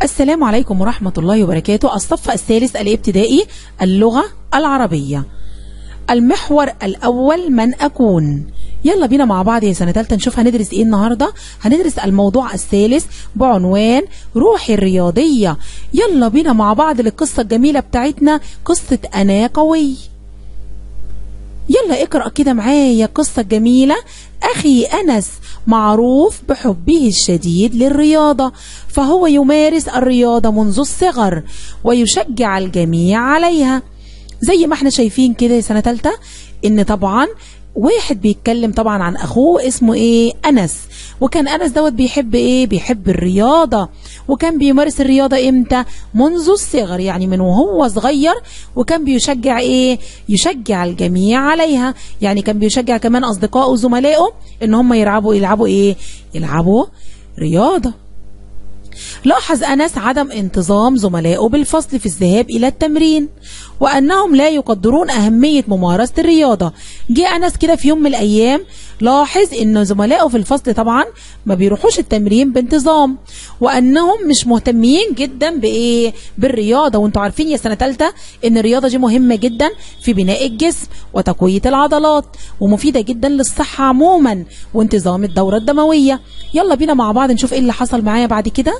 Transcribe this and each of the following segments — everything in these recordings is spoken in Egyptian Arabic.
السلام عليكم ورحمة الله وبركاته الصف الثالث الابتدائي اللغة العربية المحور الأول من أكون يلا بينا مع بعض يا سنة تالتة نشوف هندرس ايه النهاردة هندرس الموضوع الثالث بعنوان روحي الرياضية يلا بينا مع بعض للقصة الجميلة بتاعتنا قصة أنا قوي يلا اقرأ كده معايا قصة جميلة أخي أنس معروف بحبه الشديد للرياضة فهو يمارس الرياضة منذ الصغر ويشجع الجميع عليها زي ما احنا شايفين كده يا سنة تالتة ان طبعا واحد بيتكلم طبعا عن اخوه اسمه ايه انس وكان انس دوت بيحب ايه بيحب الرياضه وكان بيمارس الرياضه امتى منذ الصغر يعني من وهو صغير وكان بيشجع ايه يشجع الجميع عليها يعني كان بيشجع كمان اصدقائه وزملائه ان هم يلعبوا يلعبوا ايه يلعبوا رياضه لاحظ أنس عدم انتظام زملائه بالفصل في الذهاب إلى التمرين وأنهم لا يقدرون أهمية ممارسة الرياضة جه أنس كده في يوم من الأيام لاحظ أن زملائه في الفصل طبعا ما بيروحوش التمرين بانتظام وأنهم مش مهتمين جدا بإيه بالرياضة وانتوا عارفين يا سنة تالتة أن الرياضة دي مهمة جدا في بناء الجسم وتقوية العضلات ومفيدة جدا للصحة عموما وانتظام الدورة الدموية يلا بينا مع بعض نشوف ايه اللي حصل معايا بعد كده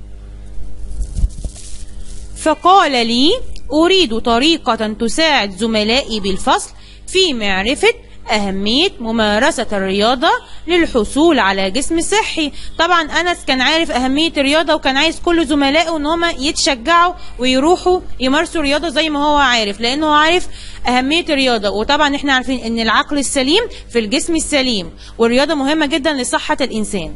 فقال لي أريد طريقة تساعد زملائي بالفصل في معرفة أهمية ممارسة الرياضة للحصول على جسم صحي طبعا أنس كان عارف أهمية الرياضة وكان عايز كل زملائه إن هم يتشجعوا ويروحوا يمارسوا الرياضة زي ما هو عارف لأنه عارف أهمية الرياضة وطبعا إحنا عارفين إن العقل السليم في الجسم السليم والرياضة مهمة جدا لصحة الإنسان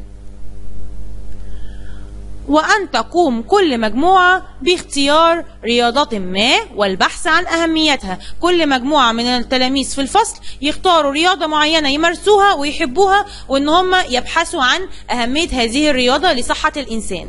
وأن تقوم كل مجموعة باختيار رياضة ما والبحث عن أهميتها كل مجموعة من التلاميذ في الفصل يختاروا رياضة معينة يمارسوها ويحبوها وإن هم يبحثوا عن أهمية هذه الرياضة لصحة الإنسان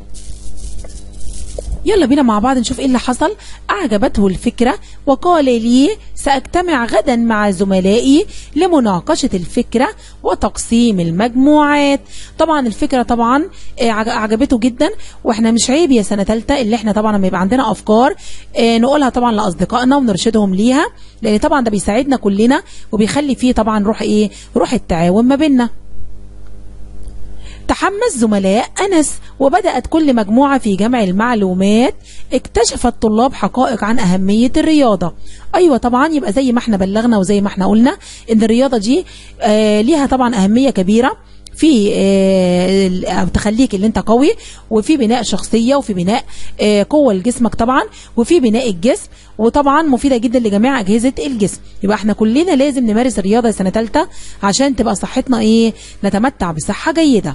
يلا بينا مع بعض نشوف ايه اللي حصل اعجبته الفكرة وقال لي ساجتمع غدا مع زملائي لمناقشة الفكرة وتقسيم المجموعات طبعا الفكرة طبعا آه، عج- عجبته جدا واحنا مش عيب يا سنة تالتة اللي احنا طبعا لما يبقى عندنا افكار آه، نقولها طبعا لاصدقائنا ونرشدهم ليها لان طبعا ده بيساعدنا كلنا وبيخلي فيه طبعا روح ايه روح التعاون ما بيننا تحمس زملاء أنس وبدأت كل مجموعة في جمع المعلومات اكتشف الطلاب حقائق عن أهمية الرياضة أيوة طبعا يبقى زي ما احنا بلغنا وزي ما احنا قلنا إن الرياضة دي آه ليها طبعا أهمية كبيرة في آه ال- تخليك اللي انت قوي وفي بناء شخصية وفي بناء آه قوة لجسمك طبعا وفي بناء الجسم وطبعا مفيدة جدا لجميع أجهزة الجسم يبقى احنا كلنا لازم نمارس الرياضة سنة تالتة عشان تبقى صحتنا ايه نتمتع بصحة جيدة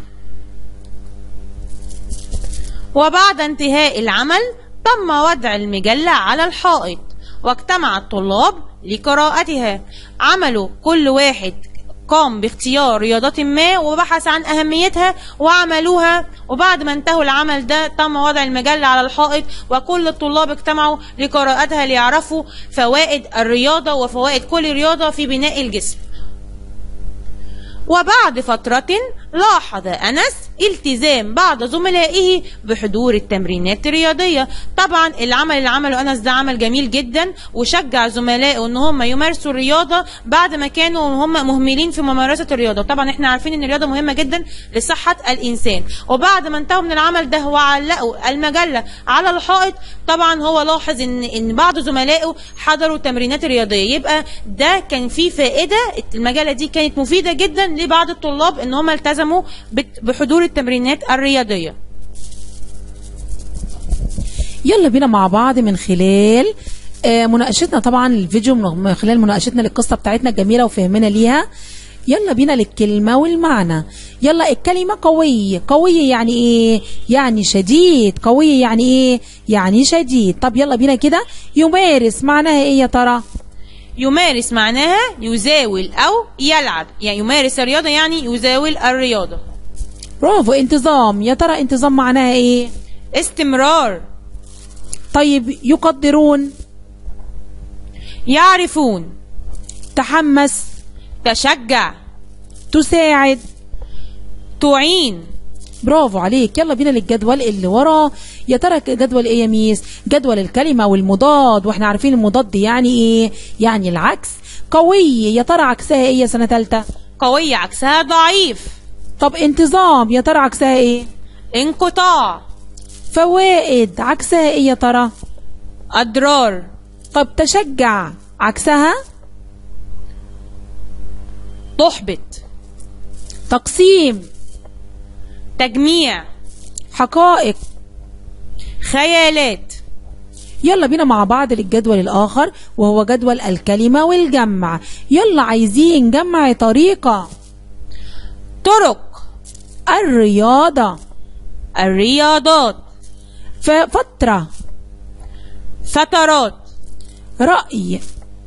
وبعد انتهاء العمل تم وضع المجلة على الحائط واجتمع الطلاب لقراءتها عملوا كل واحد قام باختيار رياضة ما وبحث عن أهميتها وعملوها وبعد ما انتهوا العمل ده تم وضع المجلة على الحائط وكل الطلاب اجتمعوا لقراءتها ليعرفوا فوائد الرياضة وفوائد كل رياضة في بناء الجسم وبعد فترة لاحظ أنس التزام بعض زملائه بحضور التمرينات الرياضية طبعا العمل اللي عمله أنس ده عمل جميل جدا وشجع زملائه ان هم يمارسوا الرياضة بعد ما كانوا هم مهملين في ممارسة الرياضة طبعا احنا عارفين ان الرياضة مهمة جدا لصحة الإنسان وبعد ما انتهوا من العمل ده وعلقوا المجلة على الحائط طبعا هو لاحظ ان ان بعض زملائه حضروا التمرينات الرياضية يبقى ده كان فيه فائدة المجلة دي كانت مفيدة جدا لبعض الطلاب ان هم التزموا بت- بحضور التمرينات الرياضية يلا بينا مع بعض من خلال آه، مناقشتنا طبعا الفيديو من من خلال مناقشتنا للقصة بتاعتنا الجميلة وفهمنا ليها يلا بينا للكلمة والمعنى يلا الكلمة قوي قوي يعني ايه يعني شديد قوي يعني ايه يعني شديد طب يلا بينا كده يمارس معناها ايه يا ترى يمارس معناها يزاول أو يلعب يعني يمارس الرياضة يعني يزاول الرياضة برافو انتظام يا ترى انتظام معناها ايه استمرار طيب يقدرون يعرفون تحمس تشجع تساعد تعين برافو عليك يلا بينا للجدول اللي وراه يا ترى جدول ايه يا ميس جدول الكلمة والمضاد واحنا عارفين المضاد يعني ايه يعني العكس قوي يا ترى عكسها ايه يا سنة تالتة قوية عكسها ضعيف طب انتظام يا ترى عكسها ايه انقطاع فوائد عكسها ايه يا ترى أضرار طب تشجع عكسها تحبط تقسيم تجميع حقائق خيالات يلا بينا مع بعض للجدول الآخر وهو جدول الكلمة والجمع يلا عايزين جمع طريقة طرق الرياضة الرياضات فترة فترات رأي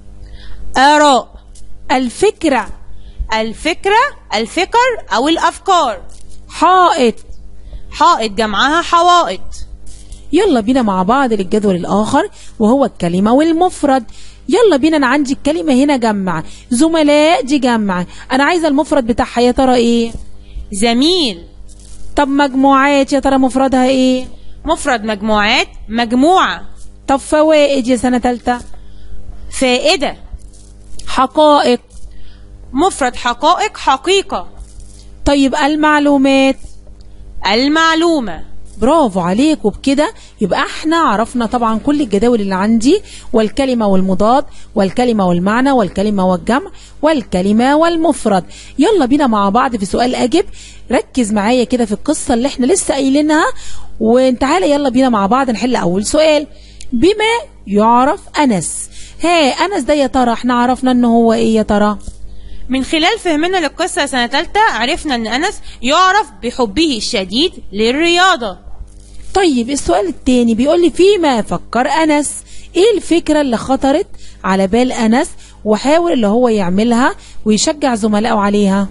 آراء الفكرة الفكرة الفكر أو الأفكار حائط حائط جمعها حوائط يلا بينا مع بعض للجدول الآخر وهو الكلمة والمفرد يلا بينا أنا عندي الكلمة هنا جمع زملاء دي جمع أنا عايزة المفرد بتاعها يا ترى إيه زميل طب مجموعات يا ترى مفردها إيه مفرد مجموعات مجموعة طب فوائد يا سنة تالتة فائدة حقائق مفرد حقائق حقيقة طيب المعلومات المعلومة برافو عليك وبكده يبقى احنا عرفنا طبعا كل الجداول اللي عندي والكلمة والمضاد والكلمة والمعنى والكلمة والجمع والكلمة والمفرد يلا بينا مع بعض في سؤال أجب ركز معايا كده في القصة اللي احنا لسه قايلينها وتعالى يلا بينا مع بعض نحل أول سؤال بما يعرف أنس ها أنس ده يا ترى احنا عرفنا ان هو ايه يا ترى من خلال فهمنا للقصة سنة تالتة عرفنا أن أنس يعرف بحبه الشديد للرياضة طيب السؤال التاني بيقول لي فيما فكر أنس ايه الفكرة اللي خطرت على بال أنس وحاول اللي هو يعملها ويشجع زملائه عليها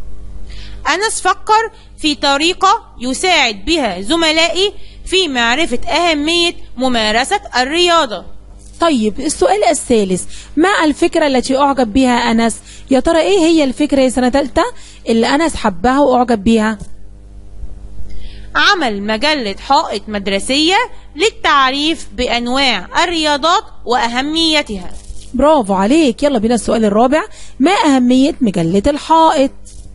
أنس فكر في طريقة يساعد بها زملائي في معرفة أهمية ممارسة الرياضة طيب السؤال الثالث ما الفكرة التي أعجب بها أنس يا ترى إيه هي الفكرة يا سنة تالتة اللي أنس حبها وأعجب بيها عمل مجلة حائط مدرسية للتعريف بأنواع الرياضات وأهميتها برافو عليك يلا بينا السؤال الرابع ما أهمية مجلة الحائط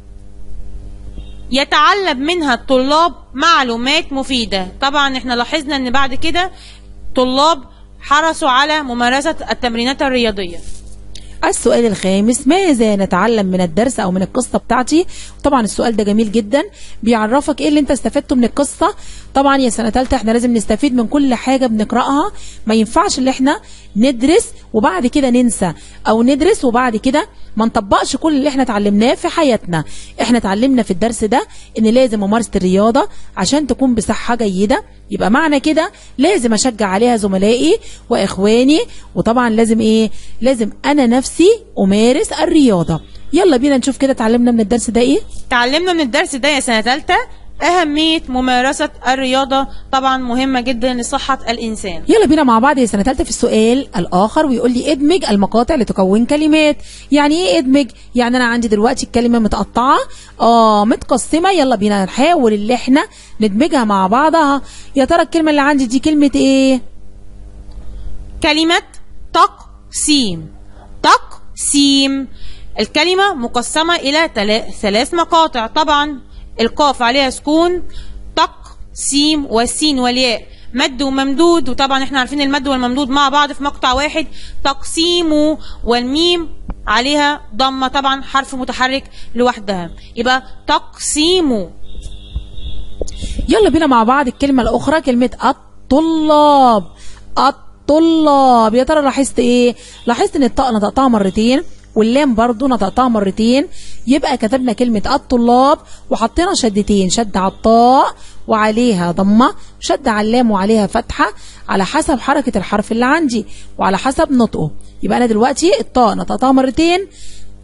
يتعلم منها الطلاب معلومات مفيدة طبعا احنا لاحظنا ان بعد كده طلاب حرصوا على ممارسة التمرينات الرياضية السؤال الخامس ماذا نتعلم من الدرس او من القصه بتاعتي طبعا السؤال ده جميل جدا بيعرفك ايه اللي انت استفدته من القصه طبعا يا سنه ثالثه احنا لازم نستفيد من كل حاجه بنقراها ما ينفعش ان احنا ندرس وبعد كده ننسى او ندرس وبعد كده ما نطبقش كل اللي احنا اتعلمناه في حياتنا احنا اتعلمنا في الدرس ده ان لازم ممارسه الرياضه عشان تكون بصحه جيده يبقى معنى كده لازم اشجع عليها زملائي واخواني وطبعا لازم ايه لازم انا نفسي امارس الرياضه يلا بينا نشوف كده اتعلمنا من الدرس ده ايه تعلمنا من الدرس ده يا سنة تالتة أهمية ممارسة الرياضة طبعا مهمة جدا لصحة الإنسان يلا بينا مع بعض يا سنه ثالثه في السؤال الاخر ويقول لي ادمج المقاطع لتكون كلمات يعني ايه ادمج يعني انا عندي دلوقتي الكلمه متقطعه اه متقسمه يلا بينا نحاول اللي احنا ندمجها مع بعضها يا ترى الكلمه اللي عندي دي كلمه ايه كلمة تقسيم تقسيم الكلمة مقسمة إلى تلا- ثلاث مقاطع طبعا القاف عليها سكون تقسيم والسين والياء مد وممدود وطبعا احنا عارفين المد والممدود مع بعض في مقطع واحد تقسيم والميم عليها ضمة طبعا حرف متحرك لوحدها يبقى تقسيم يلا بينا مع بعض الكلمة الأخرى كلمة الطلاب الطلاب يا ترى لاحظت إيه؟ لاحظت إن الطاء نطقتها مرتين واللام برضو نطقتها مرتين يبقى كتبنا كلمة الطلاب وحطينا شدتين شد على الطاء وعليها ضمة شد على اللام وعليها فتحة على حسب حركة الحرف اللي عندي وعلى حسب نطقه يبقى أنا دلوقتي الطاء نطقتها مرتين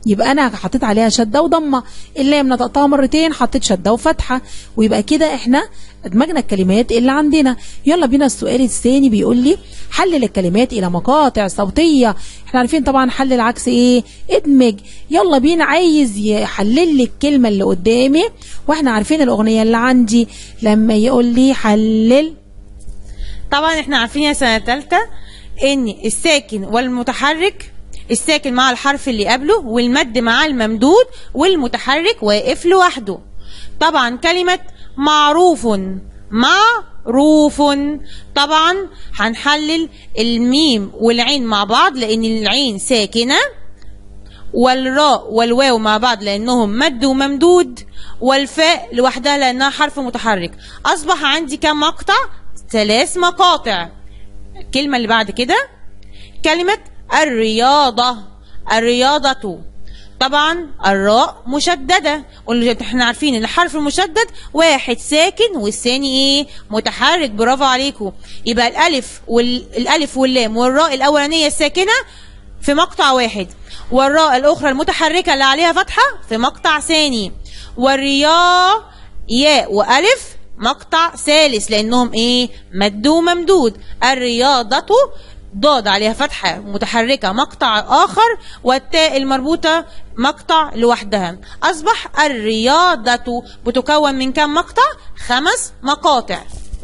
يبقى انا حطيت عليها شده وضمه اللام نطقتها مرتين حطيت شده وفتحه ويبقى كده احنا ادمجنا الكلمات اللي عندنا يلا بينا السؤال الثاني بيقول لي حلل الكلمات الى مقاطع صوتيه احنا عارفين طبعا حل العكس ايه ادمج يلا بينا عايز يحلل لي الكلمه اللي قدامي واحنا عارفين الاغنيه اللي عندي لما يقول لي حلل طبعا احنا عارفين يا سنة تالتة ان الساكن والمتحرك الساكن مع الحرف اللي قبله والمد مع الممدود والمتحرك واقف لوحده طبعا كلمة معروف معروف طبعا هنحلل الميم والعين مع بعض لان العين ساكنه والراء والواو مع بعض لانهم مد وممدود والفاء لوحدها لانها حرف متحرك اصبح عندي كم مقطع ثلاث مقاطع الكلمه اللي بعد كده كلمه الرياضه الرياضه طبعا الراء مشدده احنا عارفين ان الحرف المشدد واحد ساكن والثاني ايه متحرك برافو عليكم يبقى الالف والالف واللام والراء الاولانيه الساكنه في مقطع واحد والراء الأخرى المتحركة اللي عليها فتحة في مقطع ثاني والرياء ياء وألف مقطع ثالث لأنهم إيه مد وممدود الرياضة ضاد عليها فتحة متحركة مقطع آخر والتاء المربوطة مقطع لوحدها أصبح الرياضة بتكون من كم مقطع؟ خمس مقاطع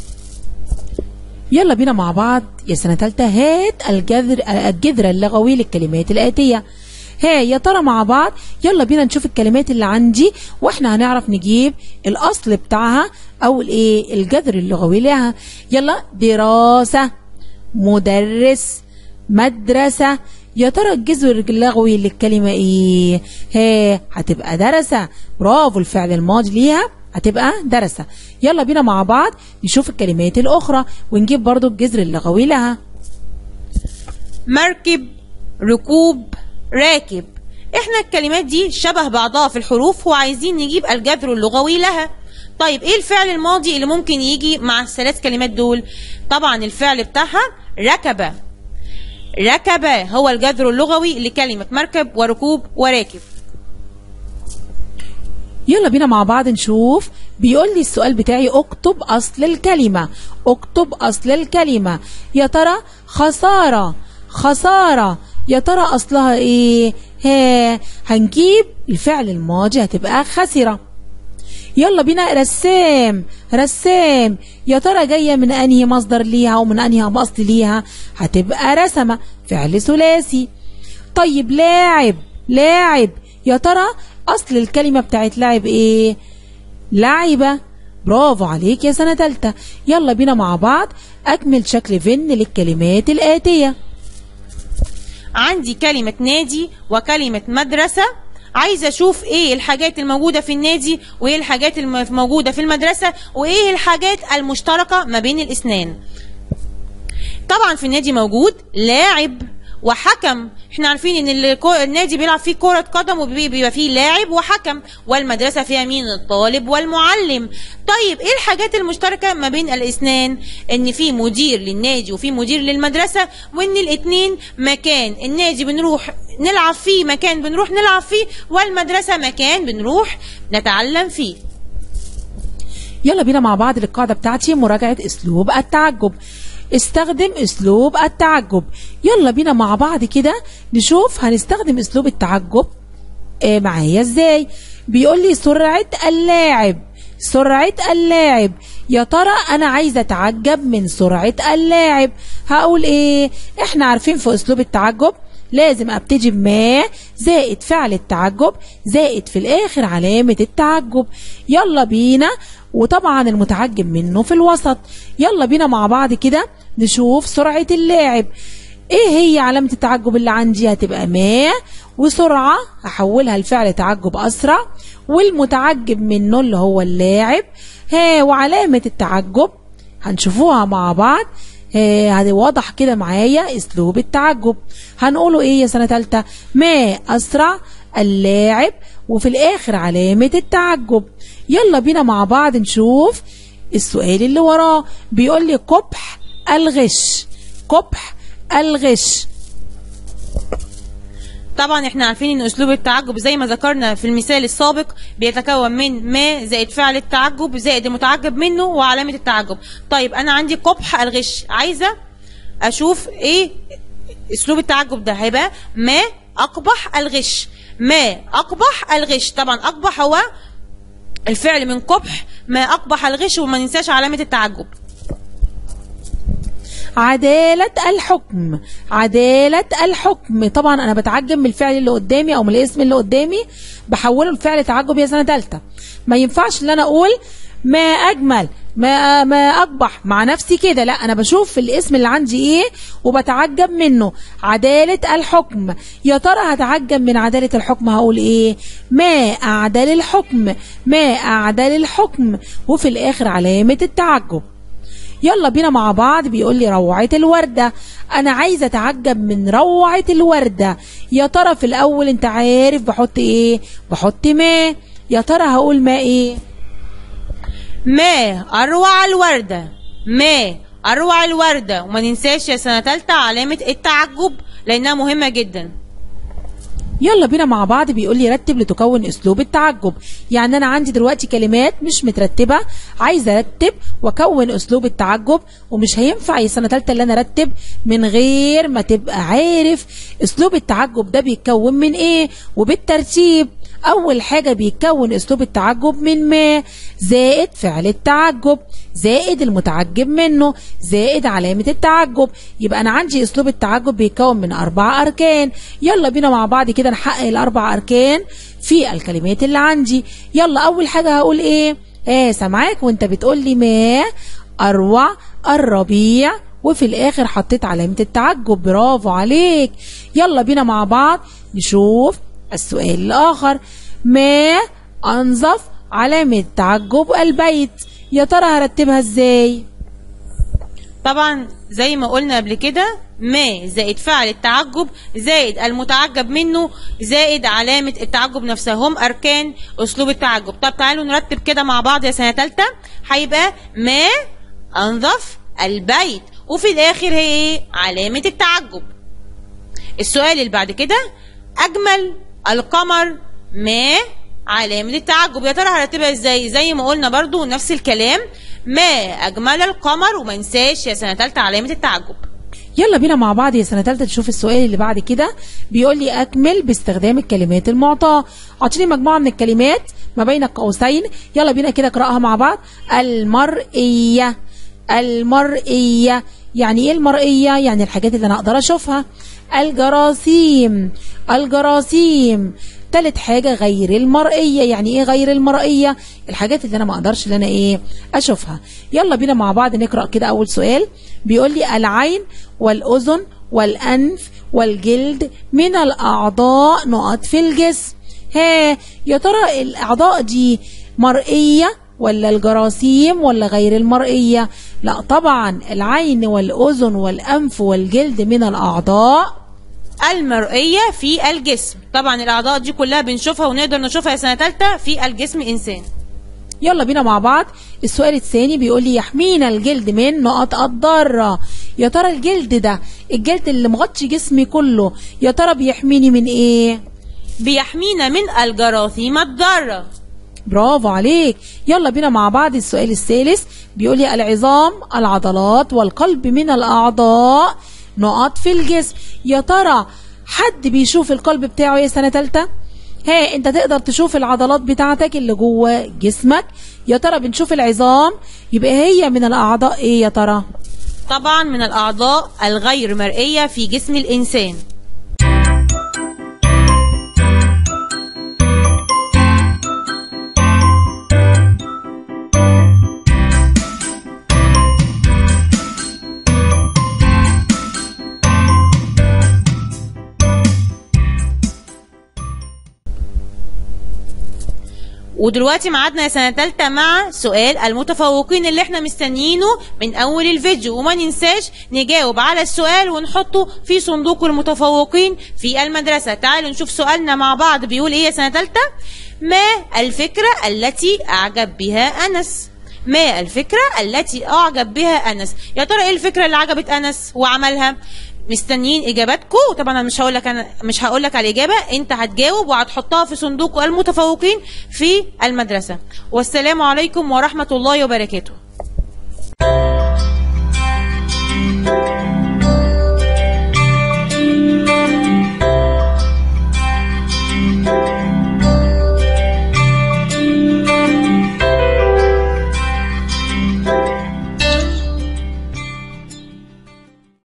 يلا بينا مع بعض يا سنة تالتة هات الجذر الجذر اللغوي للكلمات الآتية ها يا ترى مع بعض يلا بينا نشوف الكلمات اللي عندي واحنا هنعرف نجيب الأصل بتاعها أو الإيه الجذر اللغوي لها يلا دراسة مدرس مدرسة يا ترى الجذر اللغوي للكلمة ايه ها هتبقى درسة برافو الفعل الماضي ليها هتبقى درسة يلا بينا مع بعض نشوف الكلمات الأخرى ونجيب برضو الجذر اللغوي لها مركب ركوب راكب احنا الكلمات دي شبه بعضها في الحروف وعايزين نجيب الجذر اللغوي لها طيب ايه الفعل الماضي اللي ممكن يجي مع الثلاث كلمات دول طبعا الفعل بتاعها ركب ركب هو الجذر اللغوي لكلمة مركب وركوب وراكب يلا بينا مع بعض نشوف بيقول لي السؤال بتاعي اكتب اصل الكلمة اكتب اصل الكلمة يا ترى خسارة خسارة يا ترى اصلها ايه ها هنجيب الفعل الماضي هتبقى خسرة يلا بينا رسام رسام يا ترى جاية من انهي مصدر ليها ومن انهي اصل ليها هتبقى رسمة فعل ثلاثي طيب لاعب لاعب يا ترى اصل الكلمة بتاعت لاعب ايه لعبة برافو عليك يا سنة تالتة يلا بينا مع بعض اكمل شكل فن للكلمات الاتية عندي كلمة نادي وكلمة مدرسة عايزة أشوف إيه الحاجات الموجودة في النادي وإيه الحاجات الموجودة في المدرسة وإيه الحاجات المشتركة ما بين الإثنين طبعا في النادي موجود لاعب وحكم احنا عارفين ان النادي بيلعب فيه كرة قدم وبيبقى فيه لاعب وحكم والمدرسة فيها مين الطالب والمعلم طيب ايه الحاجات المشتركة ما بين الاثنين ان في مدير للنادي وفي مدير للمدرسة وان الاثنين مكان النادي بنروح نلعب فيه مكان بنروح نلعب فيه والمدرسة مكان بنروح نتعلم فيه يلا بينا مع بعض للقاعدة بتاعتي مراجعة اسلوب التعجب استخدم اسلوب التعجب يلا بينا مع بعض كده نشوف هنستخدم اسلوب التعجب آه معايا ازاي بيقول لي سرعة اللاعب سرعة اللاعب يا ترى انا عايزة اتعجب من سرعة اللاعب هقول ايه احنا عارفين في اسلوب التعجب لازم ابتدي بما زائد فعل التعجب زائد في الاخر علامة التعجب يلا بينا وطبعا المتعجب منه في الوسط يلا بينا مع بعض كده نشوف سرعة اللاعب ايه هي علامة التعجب اللي عندي هتبقى ما وسرعة هحولها لفعل تعجب اسرع والمتعجب منه اللي هو اللاعب ها وعلامة التعجب هنشوفوها مع بعض ها واضح كده معايا اسلوب التعجب هنقوله ايه يا سنة تالتة ما اسرع اللاعب وفي الاخر علامة التعجب يلا بينا مع بعض نشوف السؤال اللي وراه بيقول لي قبح الغش قبح الغش طبعا احنا عارفين ان اسلوب التعجب زي ما ذكرنا في المثال السابق بيتكون من ما زائد فعل التعجب زائد المتعجب منه وعلامة التعجب طيب انا عندي قبح الغش عايزة اشوف ايه اسلوب التعجب ده هيبقى ما اقبح الغش ما اقبح الغش طبعا اقبح هو الفعل من قبح ما اقبح الغش وما ننساش علامة التعجب عدالة الحكم عدالة الحكم طبعا انا بتعجب من الفعل اللي قدامي او من الاسم اللي قدامي بحوله لفعل تعجب يا سنة تالتة ما ينفعش ان انا اقول ما اجمل ما ما اقبح مع نفسي كده لا انا بشوف الاسم اللي عندي ايه وبتعجب منه عدالة الحكم يا ترى هتعجب من عدالة الحكم هقول ايه ما اعدل الحكم ما اعدل الحكم وفي الاخر علامة التعجب يلا بينا مع بعض بيقول لي روعة الوردة أنا عايزة أتعجب من روعة الوردة يا ترى في الأول أنت عارف بحط إيه بحط ما يا ترى هقول ما إيه ما اروع الوردة ما اروع الوردة وما ننساش يا سنة تالتة علامة التعجب لانها مهمة جدا يلا بينا مع بعض بيقول لي رتب لتكون اسلوب التعجب يعني انا عندي دلوقتي كلمات مش مترتبه عايزه ارتب واكون اسلوب التعجب ومش هينفع يا سنه ثالثه اللي انا ارتب من غير ما تبقى عارف اسلوب التعجب ده بيتكون من ايه وبالترتيب اول حاجه بيتكون اسلوب التعجب من ما زائد فعل التعجب زائد المتعجب منه زائد علامة التعجب يبقى أنا عندي أسلوب التعجب بيتكون من أربع أركان يلا بينا مع بعض كده نحقق الأربع أركان في الكلمات اللي عندي يلا أول حاجة هقول إيه آه سامعاك وأنت بتقول لي ما أروع الربيع وفي الآخر حطيت علامة التعجب برافو عليك يلا بينا مع بعض نشوف السؤال الآخر ما أنظف علامة تعجب البيت يا ترى هرتبها ازاي طبعا زي ما قلنا قبل كده ما زائد فعل التعجب زائد المتعجب منه زائد علامة التعجب نفسها هم أركان أسلوب التعجب طب تعالوا نرتب كده مع بعض يا سنة تالتة هيبقى ما أنظف البيت وفي الآخر هي إيه علامة التعجب السؤال اللي بعد كده أجمل القمر ما علامة التعجب يا ترى هرتبها ازاي زي ما قلنا برضو نفس الكلام ما أجمل القمر وما ننساش يا سنة تالتة علامة التعجب يلا بينا مع بعض يا سنة تالتة تشوف السؤال اللي بعد كده بيقول لي أكمل باستخدام الكلمات المعطاة أعطيني مجموعة من الكلمات ما بين القوسين يلا بينا كده اقرأها مع بعض المرئية المرئية يعني ايه المرئية يعني الحاجات اللي انا اقدر اشوفها الجراثيم الجراثيم تالت حاجة غير المرئية يعني ايه غير المرئية الحاجات اللي انا ما اقدرش اللي انا ايه اشوفها يلا بينا مع بعض نقرأ كده اول سؤال بيقول لي العين والاذن والانف والجلد من الاعضاء نقط في الجسم ها يا ترى الاعضاء دي مرئية ولا الجراثيم ولا غير المرئية لا طبعا العين والأذن والأنف والجلد من الأعضاء المرئية في الجسم طبعا الأعضاء دي كلها بنشوفها ونقدر نشوفها يا سنة تالتة في الجسم إنسان يلا بينا مع بعض السؤال الثاني بيقول لي يحمينا الجلد من نقط الضارة يا ترى الجلد ده الجلد اللي مغطي جسمي كله يا ترى بيحميني من ايه بيحمينا من الجراثيم الضارة برافو عليك يلا بينا مع بعض السؤال الثالث بيقول لي العظام العضلات والقلب من الأعضاء نقط في الجسم يا ترى حد بيشوف القلب بتاعه يا سنة تالتة ها انت تقدر تشوف العضلات بتاعتك اللي جوه جسمك يا ترى بنشوف العظام يبقى هي من الأعضاء ايه يا ترى طبعا من الأعضاء الغير مرئية في جسم الإنسان ودلوقتي معادنا يا سنة تالتة مع سؤال المتفوقين اللي احنا مستنيينه من أول الفيديو وما ننساش نجاوب على السؤال ونحطه في صندوق المتفوقين في المدرسة تعالوا نشوف سؤالنا مع بعض بيقول ايه يا سنة تالتة ما الفكرة التي أعجب بها أنس ما الفكرة التي أعجب بها أنس يا ترى ايه الفكرة اللي عجبت أنس وعملها مستنيين اجاباتكم طبعا انا مش هقول لك انا مش هقول لك على الاجابه انت هتجاوب وهتحطها في صندوق المتفوقين في المدرسه والسلام عليكم ورحمه الله وبركاته